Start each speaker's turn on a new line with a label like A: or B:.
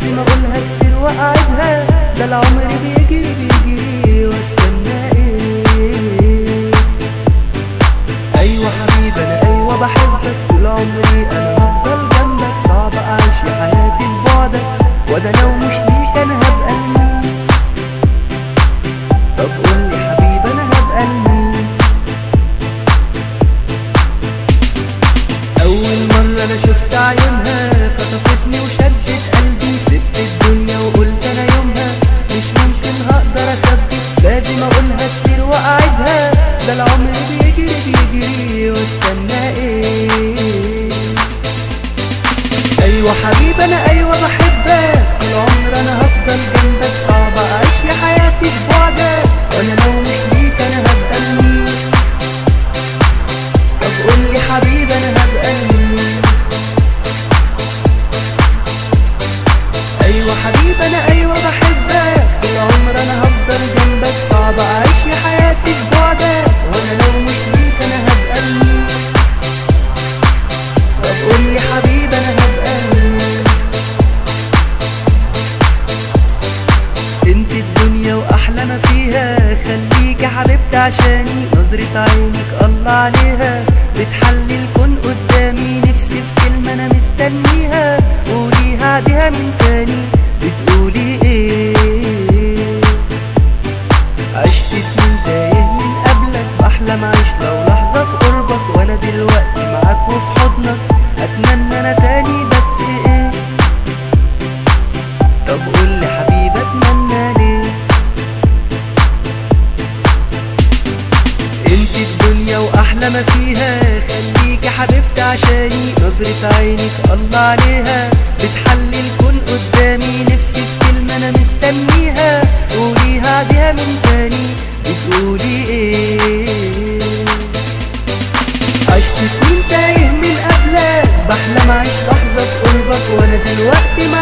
A: لازم اقولها كتير واعيدها ده العمر بيجري بيجري واستنى ايه ايوه حبيبي انا ايوه بحبك طول عمري انا هفضل جنبك صعب اعيش يا حياتي في بعدك وده لو مش ليك انا هبقى لمين طب قولي حبيبي انا هبقى لمين اول مرة انا شفت عيونها خطفتني وشدت قلبي سبت الدنيا وقلت انا يومها مش ممكن هقدر اخبي لازم اقولها كتير واعيدها ده العمر بيجري بيجري واستنى ايه ايوه حبيبي انا ايوه بحبك طول عمر انا هفضل جنبك صعب اعيش يا حياتي في بعدك وانا لو مش ليك انا هبقى لمين طب قولي حبيبي انا هبقى لمين ايوه حبيبي انا ايوه بحبك طول عمر انا هفضل جنبك صعب اعيش يا حياتي في بعدك وانا لو مش ليك انا هبقى لمين طب قولي حبيبي انا هبقى لمين انت الدنيا واحلى ما فيها خليك يا حبيبتي عشاني نظرة عينك الله عليها بتحلي الكون قدامي نفسي في كلمة انا مستنيها قوليها عديها من تاني بتقولي ايه عشت سنين تايه من قبلك بحلم اعيش لو لحظة في قربك وانا دلوقتي معاك وفي حضنك اتمنى انا تاني بس ايه طب قولي حبيبي اتمنى ليه انت الدنيا واحلى ما فيها خليك يا حبيبتي عشاني نظرة عينك الله عليها بتحلي الكون قدامي نفسي في كلمة انا مستنيها قوليها عديها من تاني بتقولي ايه عشت سنين تايه من قبلك بحلم اعيش لحظة في قربك وانا دلوقتي معاك